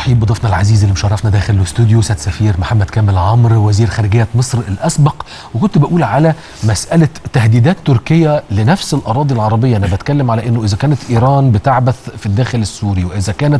برحب بضيفنا العزيز اللي مشرفنا داخل الاستوديو سيد سفير محمد كامل عمرو وزير خارجيه مصر الاسبق وكنت بقول على مساله تهديدات تركيا لنفس الاراضي العربيه انا بتكلم على انه اذا كانت ايران بتعبث في الداخل السوري واذا كانت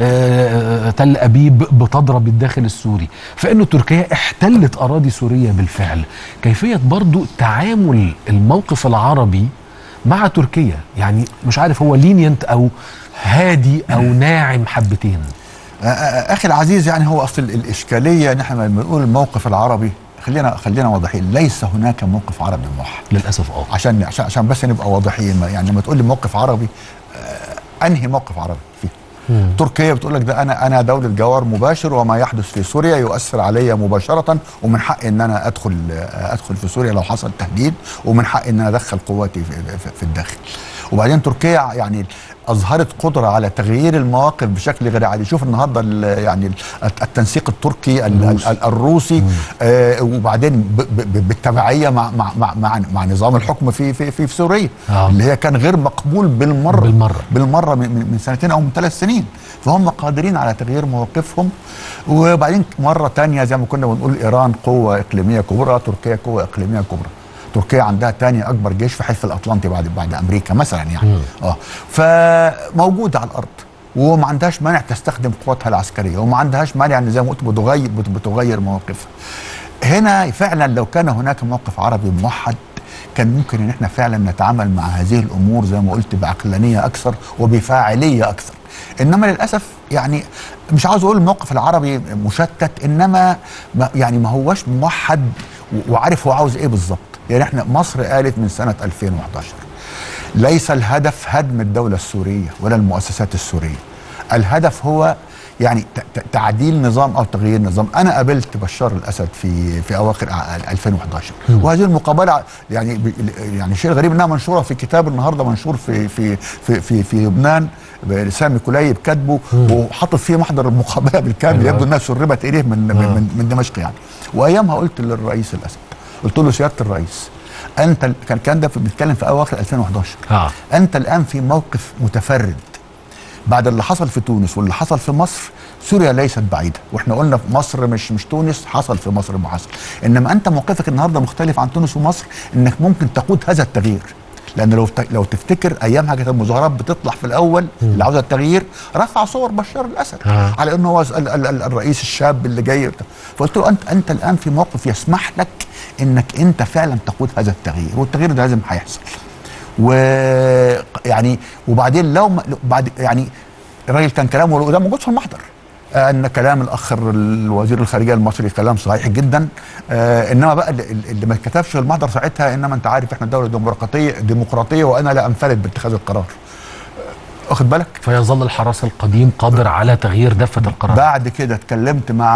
آه، تل ابيب بتضرب الداخل السوري فانه تركيا احتلت اراضي سوريه بالفعل كيفيه برضو تعامل الموقف العربي مع تركيا يعني مش عارف هو لينينت او هادي او ناعم حبتين آه، آه، اخي العزيز يعني هو اصل الاشكاليه ان احنا لما بنقول الموقف العربي خلينا خلينا واضحين ليس هناك موقف عربي موحد للاسف اه عشان عشان عشان بس نبقى واضحين ما- يعني لما تقول لي موقف عربي آه، انهي موقف عربي فيه مم. تركيا بتقول لك ده انا انا دوله جوار مباشر وما يحدث في سوريا يؤثر علي مباشره ومن حقي ان انا ادخل آه، ادخل في سوريا لو حصل تهديد ومن حقي ان انا ادخل قواتي في, في, في الداخل وبعدين تركيا يعني اظهرت قدره على تغيير المواقف بشكل غير عادي شوف النهارده ال- يعني ال- التنسيق التركي ال- ال- ال- الروسي آه وبعدين ب- ب- بالتبعيه مع مع مع مع, مع نظام الحكم في في في, في سوريا آه. اللي هي كان غير مقبول بالمره بالمرة. بالمره من, من من سنتين او من ثلاث سنين فهم قادرين على تغيير مواقفهم وبعدين مره تانية زي ما كنا بنقول ايران قوه اقليميه كبرى تركيا قوه اقليميه كبرى تركيا عندها تاني اكبر جيش في حلف الاطلنطي بعد بعد امريكا مثلا يعني اه فموجوده على الارض وما عندهاش مانع تستخدم قواتها العسكريه وما عندهاش مانع ان زي ما قلت بتغير بت- بتغير مواقفها هنا فعلا لو كان هناك موقف عربي موحد كان ممكن ان احنا فعلا نتعامل مع هذه الامور زي ما قلت بعقلانيه اكثر وبفاعليه اكثر انما للاسف يعني مش عاوز اقول الموقف العربي مشتت انما ما يعني ما هوش موحد و- وعارف هو عاوز ايه بالظبط يعني احنا مصر قالت من سنه 2011 ليس الهدف هدم الدوله السوريه ولا المؤسسات السوريه الهدف هو يعني ت- ت- تعديل نظام او تغيير نظام انا قابلت بشار الاسد في في اواخر ع- 2011 وهذه المقابله يعني ب- يعني شيء غريب انها منشوره في كتاب النهارده منشور في في في في, في لبنان سامي كليب كاتبه وحاطط فيه محضر المقابله بالكامل أيوة. يبدو انها سربت اليه من من, من, من دمشق يعني وايامها قلت للرئيس الاسد قلت له سياده الرئيس انت ال- كان كان ده في- بنتكلم في اواخر 2011 اه انت الان في موقف متفرد بعد اللي حصل في تونس واللي حصل في مصر سوريا ليست بعيده واحنا قلنا في مصر مش مش تونس حصل في مصر ما حصل انما انت موقفك النهارده مختلف عن تونس ومصر انك ممكن تقود هذا التغيير لان لو ت- لو تفتكر ايامها كانت المظاهرات بتطلع في الاول اللي عاوزه التغيير رفع صور بشار الاسد آه. على انه هو ال ال ال الرئيس الشاب اللي جاي بتاع. فقلت له انت انت الان في موقف يسمح لك انك انت فعلا تقود هذا التغيير والتغيير ده لازم هيحصل ويعني وبعدين لو ما- بعد يعني الراجل كان كلامه وده موجود في المحضر آه، ان كلام الاخ الوزير الخارجيه المصري كلام صحيح جدا آه انما بقى اللي, اللي ما اتكتبش في المحضر ساعتها انما انت عارف احنا دوله ديمقراطيه ديمقراطيه وانا لا انفرد باتخاذ القرار آه، واخد بالك فيظل الحرس القديم قادر على تغيير دفه القرار بعد كده اتكلمت مع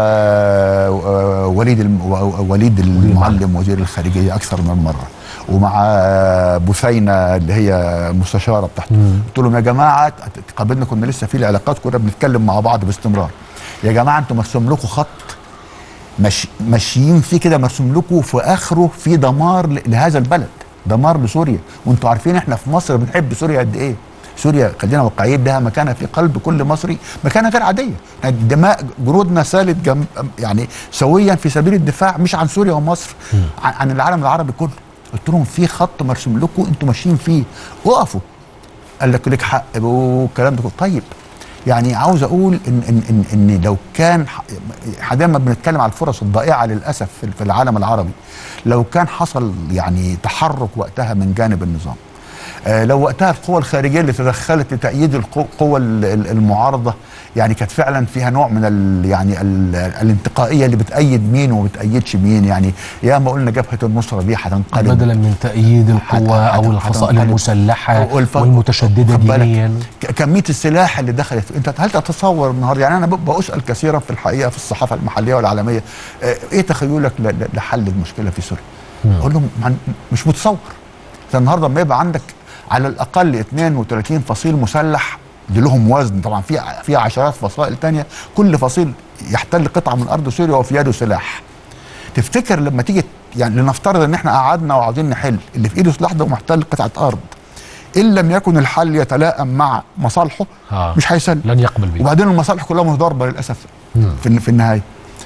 آه، وليد الم- و- وليد المعلم وزير الخارجيه اكثر من مره ومع آه، بثينه اللي هي مستشاره بتاعته قلت لهم يا جماعه تقابلنا كنا لسه في العلاقات كنا بنتكلم مع بعض باستمرار يا جماعه انتوا مرسوم لكم خط مش ماشيين فيه كده مرسوم لكم في اخره في دمار ل- لهذا البلد دمار لسوريا وانتوا عارفين احنا في مصر بنحب سوريا قد ايه سوريا خلينا واقعيين لها مكانه في قلب كل مصري مكانه غير عاديه يعني دماء جنودنا سالت جم يعني سويا في سبيل الدفاع مش عن سوريا ومصر عن, عن العالم العربي كله قلت لهم في خط مرسوم لكم انتوا ماشيين فيه وقفوا قال لك لك حق والكلام ده كله. طيب يعني عاوز اقول ان ان ان, إن لو كان ح- ح- دايما بنتكلم على الفرص الضائعه للاسف في في العالم العربي لو كان حصل يعني تحرك وقتها من جانب النظام آه، لو وقتها القوى الخارجيه اللي تدخلت لتأييد القو- القوى ال- ال- المعارضه يعني كانت فعلا فيها نوع من ال يعني ال الانتقائيه اللي بتأيد مين وما بتأيدش مين يعني يا ما قلنا جبهه النصره دي هتنقلب بدلا من تأييد القوى هت- أو هت- الفصائل هتنقلب. المسلحة والف- والمتشددة خد بالك، دينيا ك- كميه السلاح اللي دخلت انت هل تتصور النهارده يعني انا ب- بسال كثيرا في الحقيقه في الصحافه المحليه والعالميه آه، ايه تخيلك ل- ل- لحل المشكله في سوريا؟ اقول لهم ما عن- مش متصور انت النهارده لما يبقى عندك على الاقل 32 فصيل مسلح دي لهم وزن طبعا في في عشرات فصائل تانية كل فصيل يحتل قطعه من ارض سوريا وفي يده سلاح تفتكر لما تيجي يعني لنفترض ان احنا قعدنا وعاوزين نحل اللي في ايده سلاح ده محتل قطعه ارض ان لم يكن الحل يتلائم مع مصالحه آه. مش هيسلم لن يقبل بيه وبعدين المصالح كلها متضاربه للاسف مم. في في النهايه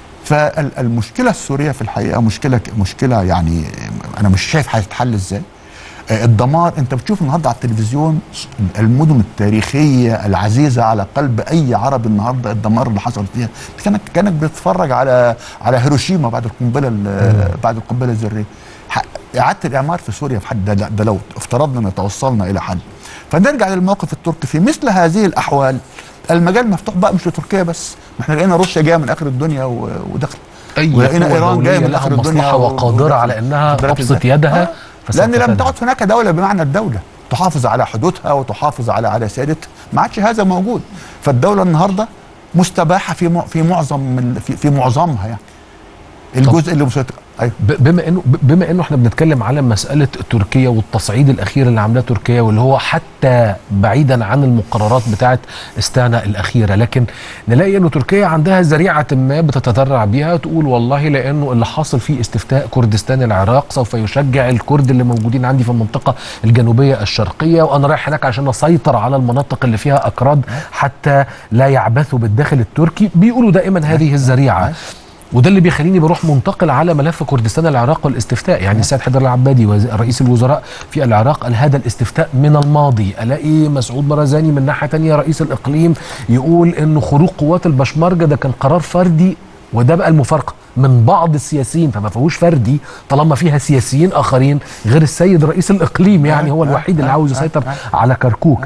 فالمشكله السوريه في الحقيقه مشكله مشكله يعني انا مش شايف هتتحل ازاي آه، الدمار انت بتشوف النهارده على التلفزيون المدن التاريخيه العزيزه على قلب اي عربي النهارده الدمار اللي حصل فيها كانك كانك بتتفرج على على هيروشيما بعد القنبله ال- بعد القنبله الذريه ح- اعاده الاعمار في سوريا في حد ده, ده لو افترضنا ان توصلنا الى حل فنرجع للموقف التركي في مثل هذه الاحوال المجال مفتوح بقى مش لتركيا بس ما احنا لقينا روسيا جايه من اخر الدنيا و- ودخل اي ولقينا قوة ايران جايه دولية من لها اخر الدنيا مصلحة و- وقادرة ودخل. على انها خد بالك تبسط إزاي؟ يدها آه. فسوف لان لم تذهب. تعد هناك دوله بمعنى الدوله تحافظ على حدودها وتحافظ على على سيادتها ما عادش هذا موجود فالدوله النهارده مستباحه في مع- في معظم من في, في معظمها يعني الجزء اللي مسيطر ايوه ب- بما انه ب- بما انه احنا بنتكلم على مساله تركيا والتصعيد الاخير اللي عاملاه تركيا واللي هو حتى بعيدا عن المقررات بتاعه استانا الاخيره لكن نلاقي انه تركيا عندها ذريعه ما بتتذرع بيها تقول والله لانه اللي حاصل فيه استفتاء كردستان العراق سوف يشجع الكرد اللي موجودين عندي في المنطقه الجنوبيه الشرقيه وانا رايح هناك عشان اسيطر على المناطق اللي فيها اكراد حتى لا يعبثوا بالداخل التركي بيقولوا دائما هذه الذريعه وده اللي بيخليني بروح منتقل على ملف كردستان العراق والاستفتاء يعني السيد حيدر العبادي وز- رئيس الوزراء في العراق قال هذا الاستفتاء من الماضي الاقي مسعود برزاني من ناحيه تانية رئيس الاقليم يقول انه خروج قوات البشمركه ده كان قرار فردي وده بقى المفارقه من بعض السياسيين فما فيهوش فردي طالما فيها سياسيين اخرين غير السيد رئيس الاقليم يعني هو الوحيد اللي عاوز يسيطر على كركوك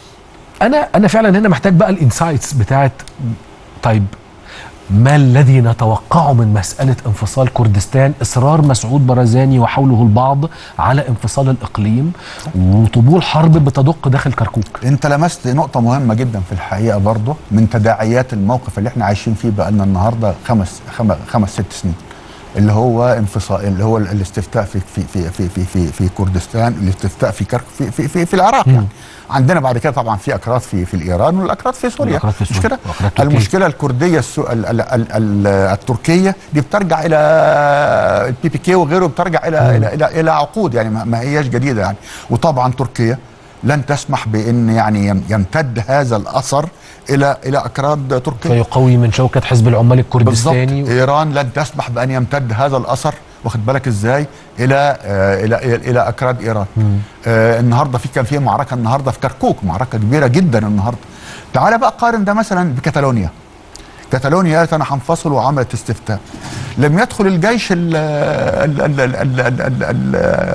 انا انا فعلا هنا محتاج بقى الانسايتس بتاعت طيب ما الذي نتوقعه من مسألة انفصال كردستان إصرار مسعود برزاني وحوله البعض على انفصال الإقليم وطبول حرب بتدق داخل كركوك انت لمست نقطة مهمة جدا في الحقيقة برضه من تداعيات الموقف اللي احنا عايشين فيه بقالنا النهاردة خمس خمس, خمس ست سنين اللي هو انفصال اللي هو الاستفتاء في في في في في في, في كردستان الاستفتاء في كرك في في في, في العراق يعني عندنا بعد كده طبعا في اكراد في في الايران والاكراد في سوريا والأكراد في مش سوريا، كده وأكراد تركيا. المشكله الكرديه السو... ال... ال... ال... ال... التركيه دي بترجع الى البي بي كي وغيره بترجع الى الى الى, إلى عقود يعني ما- ما هياش جديده يعني وطبعا تركيا لن تسمح بان يعني يم- يمتد هذا الاثر الى الى اكراد تركيا فيقوي من شوكة حزب العمال بالضبط الكردستاني ايران لن تسمح بان يمتد هذا الاثر واخد بالك ازاي الى آه الى الى, إلى اكراد ايران آه النهارده في كان في معركه النهارده في كركوك معركه كبيره جدا النهارده تعال بقى قارن ده مثلا بكتالونيا كتالونيا قالت انا هنفصل وعملت استفتاء لم يدخل الجيش ال ال ال ال ال ال ال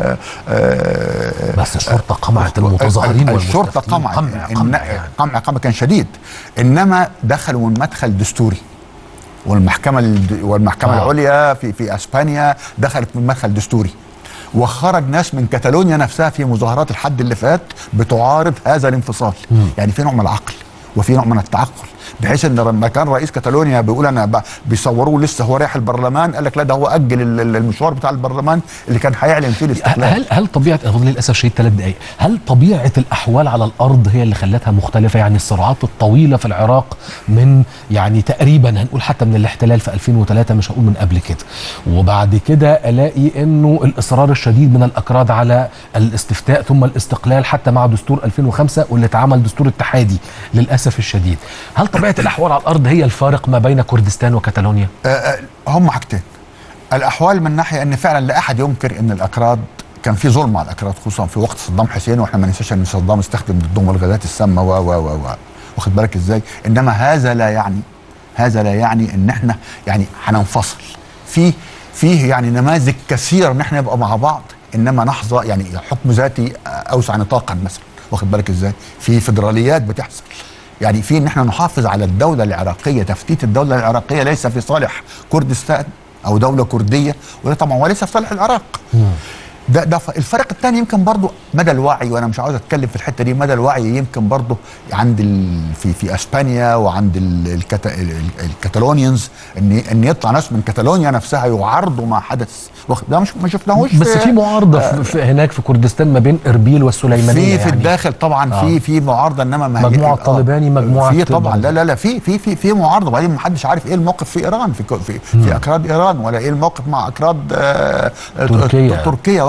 ال بس الشرطة قمعت المتظاهرين الشرطه والمستفتين. قمعت قمع إن- قمع يعني. قمع قمع كان شديد انما دخلوا من مدخل دستوري والمحكمه الد- والمحكمه آه. آه. العليا في في اسبانيا دخلت من مدخل دستوري وخرج ناس من كتالونيا نفسها في مظاهرات الحد اللي فات بتعارض هذا الانفصال يعني في نوع من العقل وفي نوع من التعقل بحيث ان لما كان رئيس كتالونيا بيقول انا ب- بيصوروه لسه هو رايح البرلمان قال لك لا ده هو اجل ال- ال- المشوار بتاع البرلمان اللي كان هيعلن فيه الاستقلال هل هل طبيعه أنا فاضل للاسف شيء ثلاث دقائق هل طبيعه الاحوال على الارض هي اللي خلتها مختلفه يعني الصراعات الطويله في العراق من يعني تقريبا هنقول حتى من الاحتلال في 2003 مش هقول من قبل كده وبعد كده الاقي انه الاصرار الشديد من الاكراد على الاستفتاء ثم الاستقلال حتى مع دستور 2005 واللي اتعمل دستور اتحادي للاسف الشديد هل طبيعه الاحوال على الارض هي الفارق ما بين كردستان وكتالونيا آه، آه، هم حاجتين الاحوال من ناحيه ان فعلا لا احد ينكر ان الاكراد كان في ظلم على الاكراد خصوصا في وقت صدام حسين واحنا ما ننساش ان صدام استخدم ضدهم الغازات السامه و و و و واخد بالك ازاي انما هذا لا يعني هذا لا يعني ان احنا يعني هننفصل في فيه يعني نماذج كثيره ان احنا نبقى مع بعض انما نحظى يعني حكم ذاتي آه، اوسع نطاقا مثلا واخد بالك ازاي في فيدراليات بتحصل يعني في ان احنا نحافظ على الدوله العراقيه تفتيت الدوله العراقيه ليس في صالح كردستان او دوله كرديه ولا طبعا وليس في صالح العراق ده ده ف- الفرق الثاني يمكن برضو مدى الوعي وانا مش عاوز اتكلم في الحته دي مدى الوعي يمكن برضو عند ال في في اسبانيا وعند ال- الكتا ال- ال- الكتالونيانز ان ان يطلع ناس من كتالونيا نفسها يعارضوا ما حدث واخد- ده مش ما شفناهوش بس في معارضه في في هناك في كردستان ما بين اربيل والسليمانيه في في يعني. الداخل طبعا آه. في في معارضه انما ما هي- مجموعة آه، طالباني، مجموعة في طبعا برضه. لا لا لا في في في في معارضه وبعدين ما حدش عارف ايه الموقف في ايران في في, في اكراد ايران ولا ايه الموقف مع اكراد آه، آه، تركيا. تركيا واخد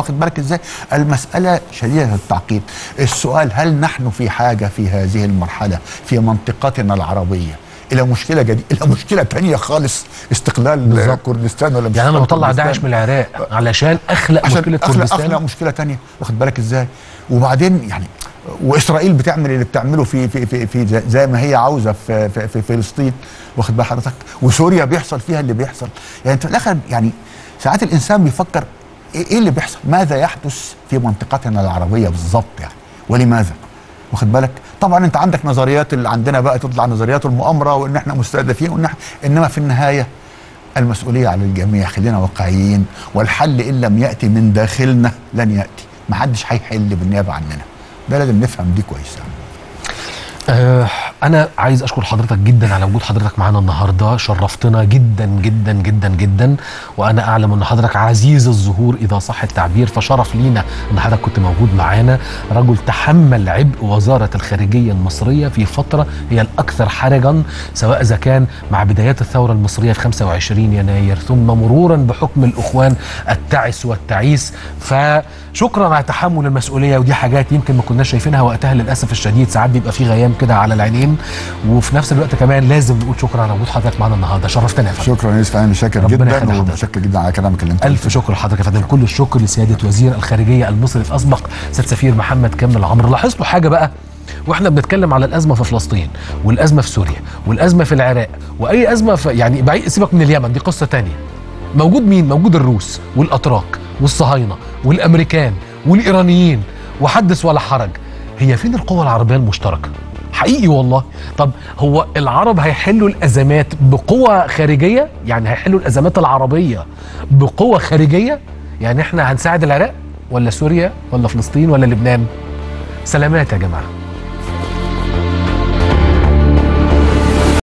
واخد بالك ازاي المساله شديده التعقيد السؤال هل نحن في حاجه في هذه المرحله في منطقتنا العربيه الى مشكله جديده الى مشكله تانية خالص استقلال بالظبط. كردستان ولا مش يعني انا استقلال بطلع كردستان. داعش من العراق علشان اخلق عشان مشكله اخلق كردستان اخلق مشكله تانية واخد بالك ازاي وبعدين يعني واسرائيل بتعمل اللي بتعمله في في في, في زي- زي ما هي عاوزه في في, في فلسطين واخد بال حضرتك وسوريا بيحصل فيها اللي بيحصل يعني انت في الاخر يعني ساعات الانسان بيفكر ايه إيه اللي بيحصل ماذا يحدث في منطقتنا العربيه بالظبط يعني ولماذا واخد بالك طبعا انت عندك نظريات اللي عندنا بقى تطلع نظريات المؤامره وان احنا مستهدفين وان احنا انما في النهايه المسؤوليه على الجميع خلينا واقعيين والحل ان لم ياتي من داخلنا لن ياتي ما حدش هيحل بالنيابه عننا ده لازم نفهم دي كويس يعني. آه انا عايز اشكر حضرتك جدا على وجود حضرتك معانا النهارده شرفتنا جدا جدا جدا جدا وانا اعلم ان حضرتك عزيز الظهور اذا صح التعبير فشرف لينا ان حضرتك كنت موجود معانا رجل تحمل عبء وزاره الخارجيه المصريه في فتره هي الاكثر حرجا سواء اذا كان مع بدايات الثوره المصريه في 25 يناير ثم مرورا بحكم الاخوان التعس والتعيس فشكرا على تحمل المسؤوليه ودي حاجات يمكن ما كناش شايفينها وقتها للاسف الشديد ساعات بيبقى في غيام كده على العينين وفي نفس الوقت كمان لازم نقول شكرا على وجود حضرتك معانا النهارده شرفتنا يا فندم شكرا يا يوسف انا شاكر ربنا جدا يخلي حضرتك. ومتشكر جدا على كلامك اللي انت الف قلته. شكر لحضرتك يا فندم كل الشكر لسياده وزير الخارجيه المصري الاسبق سياده سفير محمد كامل عمرو لاحظتوا حاجه بقى واحنا بنتكلم على الازمه في فلسطين والازمه في سوريا والازمه في العراق واي ازمه في يعني بعيد سيبك من اليمن دي قصه تانية موجود مين موجود الروس والاتراك والصهاينه والامريكان والايرانيين وحدث ولا حرج هي فين القوى العربيه المشتركه حقيقي والله طب هو العرب هيحلوا الازمات بقوة خارجيه يعني هيحلوا الازمات العربيه بقوة خارجيه يعني احنا هنساعد العراق ولا سوريا ولا فلسطين ولا لبنان سلامات يا جماعه